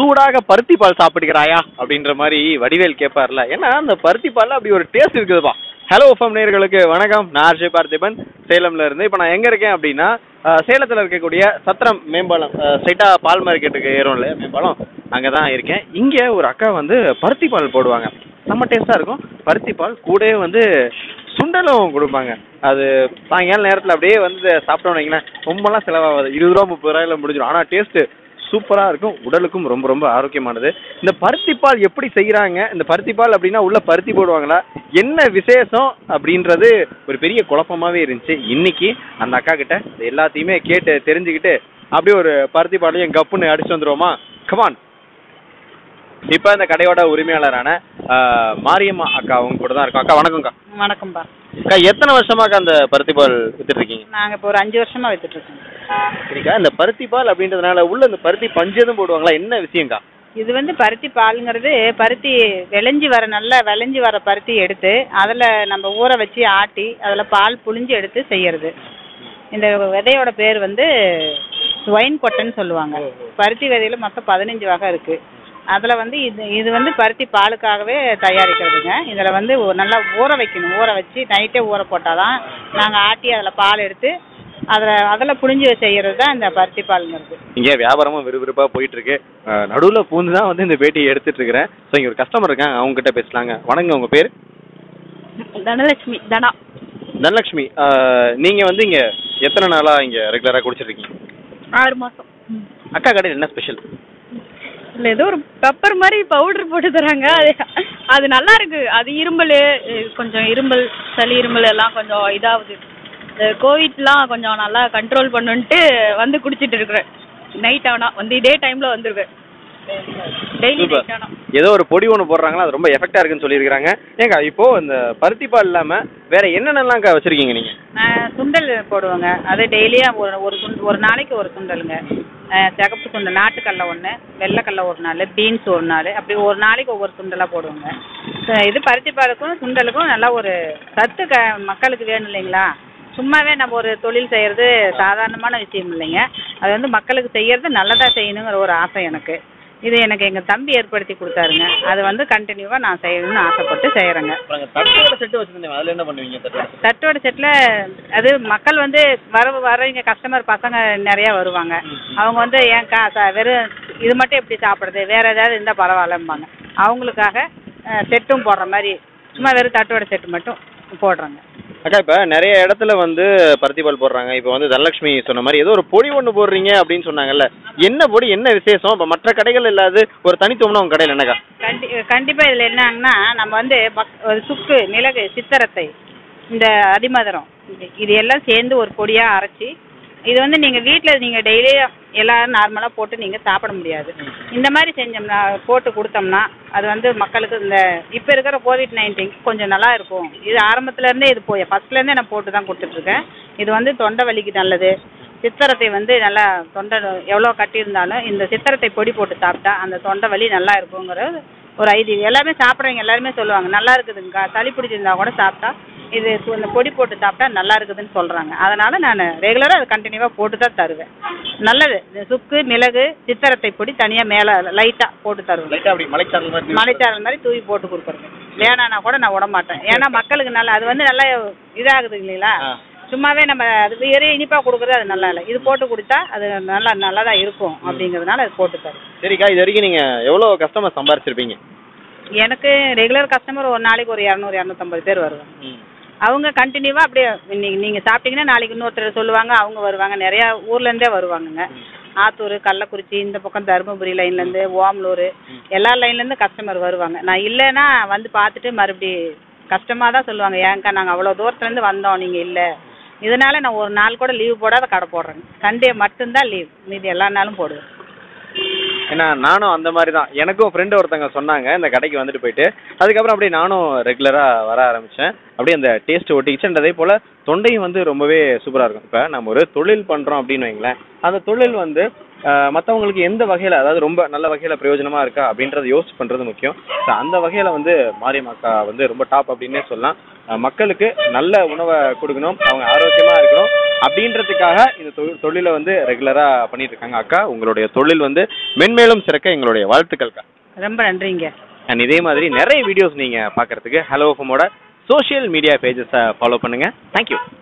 சூடாக பருத்தி பால் சாப்பிடுகிறாயா அப்படின்ற மாதிரி வடிவேல் கேட்பார்ல ஏன்னா அந்த பருத்தி பால்ல அப்படி ஒரு டேஸ்ட் இருக்குதுப்பா ஹலோ எஃப்எம் நேயர்களுக்கு வணக்கம் நான் ஆர்ஜே பார்த்திபன் சேலம்ல இருந்து இப்போ நான் எங்க இருக்கேன் அப்படின்னா அஹ், சேலத்துல இருக்கக்கூடிய சத்திரம் மேம்பாலம் ஸ்ட்ரைட்டா பால் மார்க்கெட்டுக்கு ஏறும் இல்லையா மேம்பாலம் அங்கே தான் இருக்கேன் இங்க ஒரு அக்கா வந்து பருத்தி பால் போடுவாங்க செம்ம டேஸ்டா இருக்கும் பருத்தி பால் கூடவே வந்து சுண்டலும் கொடுப்பாங்க அது சாயங்கால நேரத்தில் அப்படியே வந்து சாப்பிட்டோம்னு வைங்களேன் ரொம்பலாம் செலவாகாது இருபது ரூபா முப்பது ரூபாயில முடிஞ்சிடும் ஆனால் டேஸ்ட் சூப்பரா இருக்கும் உடலுக்கும் ரொம்ப ரொம்ப ஆரோக்கியமானது இந்த பருத்தி பால் எப்படி செய்யறாங்க இந்த பருத்தி பால் அப்படின்னா உள்ள பருத்தி போடுவாங்களா என்ன விசேஷம் அப்படின்றது ஒரு பெரிய குழப்பமாவே இருந்துச்சு இன்னைக்கு அந்த அக்கா கிட்ட இது எல்லாத்தையுமே கேட்டு தெரிஞ்சுக்கிட்டு அப்படியே ஒரு பருத்தி பாலையும் கப்புன்னு அடிச்சு வந்துருவோமா கமான் இப்ப இந்த கடையோட உரிமையாளரான ஆஹ், மாரியம்மா அக்கா அவங்க கூட தான் இருக்கோம் அக்கா வணக்கம்க்கா வணக்கம்ப்பா அக்கா எத்தனை வருஷமாக்கா அந்த பருத்தி பால் வித்துட்டு இருக்கீங்க நாங்கள் இப்போ ஒரு அஞ்சு வருஷமா வித்துட்டு இருக்கோம் சரிக்கா இந்த பருத்தி பால் அப்படின்றதுனால உள்ள இந்த பருத்தி பஞ்சு எதுவும் போடுவாங்களா என்ன விஷயம்க்கா இது வந்து பருத்தி பாலுங்கிறது பருத்தி விளைஞ்சி வர நல்லா விளைஞ்சி வர பருத்தி எடுத்து அதில் நம்ம ஊற வச்சு ஆட்டி அதில் பால் புழிஞ்சு எடுத்து செய்யறது இந்த விதையோட பேர் வந்து ஒயின் கொட்டைன்னு சொல்லுவாங்க பருத்தி விதையில மொத்தம் பதினஞ்சு வகை இருக்கு அதில் வந்து இது இது வந்து பருத்தி பாலுக்காகவே தயாரிக்கிறதுங்க இதில் வந்து ஒ- நல்லா ஊற வைக்கணும் ஊற வச்சு நைட்டே ஊற போட்டால் தான் நாங்கள் ஆட்டி அதில் பால் எடுத்து அதில் அதில் புழிஞ்சு செய்யறது தான் இந்த பருத்தி பாலுங்கிறது இங்க வியாபாரமும் விறுவிறுப்பா போயிட்டு இருக்கு அஹ் நடுவுல பூந்து தான் வந்து இந்த பேட்டியை எடுத்துட்டு இருக்கிறேன் ஸோ இங்க ஒரு கஸ்டமர் இருக்காங்க அவங்க கிட்ட பேசலாங்க வணங்க உங்க பேர் தனலட்சுமி தனா தனலட்சுமி அஹ் நீங்க வந்து இங்க எத்தனை நாளா இங்க ரெகுலரா குடிச்சிட்டு இருக்கீங்க ஆறு மாசம் அக்கா கடையில் என்ன ஸ்பெஷல் இல்ல ஏதோ ஒரு பெப்பர் மாதிரி பவுடர் போட்டு தராங்க அது அது நல்லா இருக்கு அது இருமல் அஹ் கொஞ்சம் இருமல் சளி இருமல் எல்லாம் கொஞ்சம் இதாகுது இந்த கோவிட்லாம் கொஞ்சம் நல்லா கண்ட்ரோல் பண்ணுன்ட்டு வந்து குடிச்சிட்டு இருக்கிறேன் நைட் ஆனா வந்து இதே டைம்ல வந்துருவேன் டெய்லி சூப்பர் நைட் ஆனா ஏதோ ஒரு பொடி ஒன்று போடுறாங்களா அது ரொம்ப எஃபெக்டா இருக்குன்னு சொல்லியிருக்காங்க ஏங்க இப்போ இந்த பருத்தி பால் இல்லாம வேற என்னென்னலாம்க்கா வச்சிருக்கீங்க நீங்க ஆஹ் சுண்டல் போடுவோங்க அது டெய்லியாக ஒரு ஒரு சுண்டல் ஒரு நாளைக்கு ஒரு சுண்டலுங்க ஆஹ் சிகப்பு சுண்டல் நாட்டுக்கடலை ஒன்று வெள்ளைக்கடலை ஒரு நாள் பீன்ஸ் ஒரு நாள் அப்படி ஒரு நாளைக்கு ஒவ்வொரு சுண்டலாக போடுவோங்க ச- இது பருத்தி பாலுக்கும் சுண்டலுக்கும் நல்லா ஒரு சத்து க மக்களுக்கு வேணும் இல்லைங்களா சும்மாவே நம்ம ஒரு தொழில் செய்கிறது சாதாரணமான விஷயம் இல்லைங்க அது வந்து மக்களுக்கு செய்யறது நல்லதாக செய்யணுங்கிற ஒரு ஆசை எனக்கு இது எனக்கு எங்கள் தம்பி ஏற்படுத்தி கொடுத்தாருங்க அது வந்து கண்டினியூவாக நான் செய்யணும்னு ஆசைப்பட்டு செய்கிறேங்க தட்டோட செட்டு வச்சிருந்தேன் அதுல என்ன பண்ணுவீங்க தட்டோட தட்டோட செட்டில் அது மக்கள் வந்து வர வரவங்க கஸ்டமர் பசங்க நிறையா வருவாங்க அவங்க வந்து ஏன்க்கா ச வெறும் இது மட்டும் எப்படி சாப்பிடுறது வேற ஏதாவது இருந்தால் பரவாயில்லம்பாங்க அவங்களுக்காக அஹ், செட்டும் போடுற மாதிரி சும்மா வெறும் தட்டோட செட்டு மட்டும் போடுறோங்க அக்கா இப்ப நிறைய இடத்துல வந்து பருத்தி பால் போடுறாங்க இப்போ வந்து தனலட்சுமி சொன்ன மாதிரி ஏதோ ஒரு பொடி ஒன்று போடுறீங்க அப்படின்னு சொன்னாங்கல்ல என்ன பொடி என்ன விசேஷம் இப்போ மற்ற கடைகள் இல்லாத ஒரு தனித்துவம்னா உங்க கடையில் என்னக்கா கண்டி கண்டிப்பாக இதில் என்னங்கன்னா நம்ம வந்து மக் ஒரு சுக்கு மிளகு சித்தரத்தை இந்த அடிமதுரம் இது இது எல்லாம் சேர்ந்து ஒரு பொடியாக அரைச்சி இது வந்து நீங்கள் வீட்டில் நீங்கள் டெய்லியும் எல்லாரும் நார்மலாக போட்டு நீங்கள் சாப்பிட முடியாது இந்த மாதிரி செஞ்சோம்னா போட்டு கொடுத்தோம்னா அது வந்து மக்களுக்கு இந்த இப்போ இருக்கிற கோவிட் நைன்டீன் கொஞ்சம் நல்லா இருக்கும் இது ஆரம்பத்துலேருந்தே இது போய் ஃபஸ்ட்லேருந்தே நான் போட்டு தான் கொடுத்துட்ருக்கேன் இது வந்து தொண்டை வலிக்கு நல்லது சித்திரத்தை வந்து நல்லா தொண்டை எவ்வளோ கட்டியிருந்தாலும் இந்த சித்திரத்தை பொடி போட்டு சாப்பிட்டா அந்த தொண்டை வலி நல்லா இருக்குங்கிற ஒரு ஐதீகம் எல்லாமே சாப்பிட்றவங்க எல்லாருமே சொல்லுவாங்க நல்லா இருக்குதுங்கக்கா சளி பிடிச்சிருந்தா கூட சாப்பிட்டா இது சு- இந்த பொடி போட்டு சாப்பிட்டா நல்லா இருக்குதுன்னு சொல்கிறாங்க அதனால் நான் ரெகுலராக அது கண்டினியூவாக போட்டு தான் தருவேன் நல்லது இந்த சுக்கு மிளகு சித்திரத்தை பொடி தனியாக மேலே லைட்டாக போட்டு தருவேன் லைட்டாக அப்படி மலைச்சாரல் மாதிரி மலைச்சாரல் மாதிரி தூவி போட்டு கொடுக்குறது வேணான்னா கூட நான் விட மாட்டேன் ஏன்னா மக்களுக்கு நல்லா அது வந்து நல்லா இதாகுது இல்லைங்களா ஆ. சும்மாவே நம்ம அது வேற இனிப்பா கொடுக்குறது அது நல்லா இல்லை இது போட்டு கொடுத்தா அது நல்லா நல்லா தான் இருக்கும் அப்படிங்கிறதுனால அது போட்டு தரும் சரிக்கா இது வரைக்கும் நீங்க எவ்வளோ கஸ்டமர் சம்பாரிச்சிருப்பீங்க எனக்கு ரெகுலர் கஸ்டமர் ஒரு நாளைக்கு ஒரு இரநூறு இரநூத்தம்பது பேர் வருவாங்க அவங்க கண்டினியூவாக அப்படியே இன்னைக்கு நீங்கள் சாப்பிட்டீங்கன்னா நாளைக்கு இன்னொருத்தர் சொல்லுவாங்க அவங்க வருவாங்க நிறையா ஊர்லேருந்தே வருவாங்கங்க ஆத்தூர் கள்ளக்குறிச்சி இந்த பக்கம் தருமபுரி லைன்லேருந்து ஓமலூர் எல்லா லைன்லேருந்து கஸ்டமர் வருவாங்க நான் இல்லைன்னா வந்து பார்த்துட்டு மறுபடி கஷ்டமாக தான் சொல்லுவாங்க ஏன்க்கா நாங்கள் அவ்வளோ தூரத்துலேருந்து வந்தோம் நீங்கள் இல்லை இதனால நான் ஒரு நாள் கூட லீவ் போடாத கடை போடுறேங்க சண்டே மட்டும்தான் லீவ் மீதி எல்லா நாளும் போடுவேன் ஏன்னா நானும் அந்த மாதிரி தான் எனக்கும் ஃப்ரெண்டு ஒருத்தங்க சொன்னாங்க இந்த கடைக்கு வந்துட்டு போயிட்டு அதுக்கப்புறம் அப்படியே நானும் ரெகுலராக வர ஆரம்பித்தேன் அப்படியே அந்த டேஸ்ட் ஒட்டிக்கிச்சு அதே போல் தொண்டையும் வந்து ரொம்பவே சூப்பராக இருக்கும் இப்போ நம்ம ஒரு தொழில் பண்ணுறோம் அப்படின்னு வைங்களேன் அந்த தொழில் வந்து மற்றவங்களுக்கு எந்த வகையில் அதாவது ரொம்ப நல்ல வகையில் பிரயோஜனமாக இருக்கா அப்படின்றத யோசிச்சு பண்ணுறது முக்கியம் ஸோ அந்த வகையில் வந்து மாரியம்மாக்கா வந்து ரொம்ப டாப் அப்படின்னே சொல்லலாம் அஹ் மக்களுக்கு நல்ல உணவை கொடுக்கணும் அவங்க ஆரோக்கியமாக இருக்கணும் அப்படின்றதுக்காக இந்த தொ- தொழிலை வந்து ரெகுலரா பண்ணிட்டு இருக்காங்க அக்கா உங்களுடைய தொழில் வந்து மென்மேலும் சிறக்க எங்களுடைய வாழ்த்துக்கள்க்கா ரொம்ப நன்றிங்க அண்ட் இதே மாதிரி நிறைய வீடியோஸ் நீங்க பார்க்கறதுக்கு ஹலோ ஃபமோட சோஷியல் மீடியா பேஜஸை ஃபாலோ பண்ணுங்க தேங்க்யூ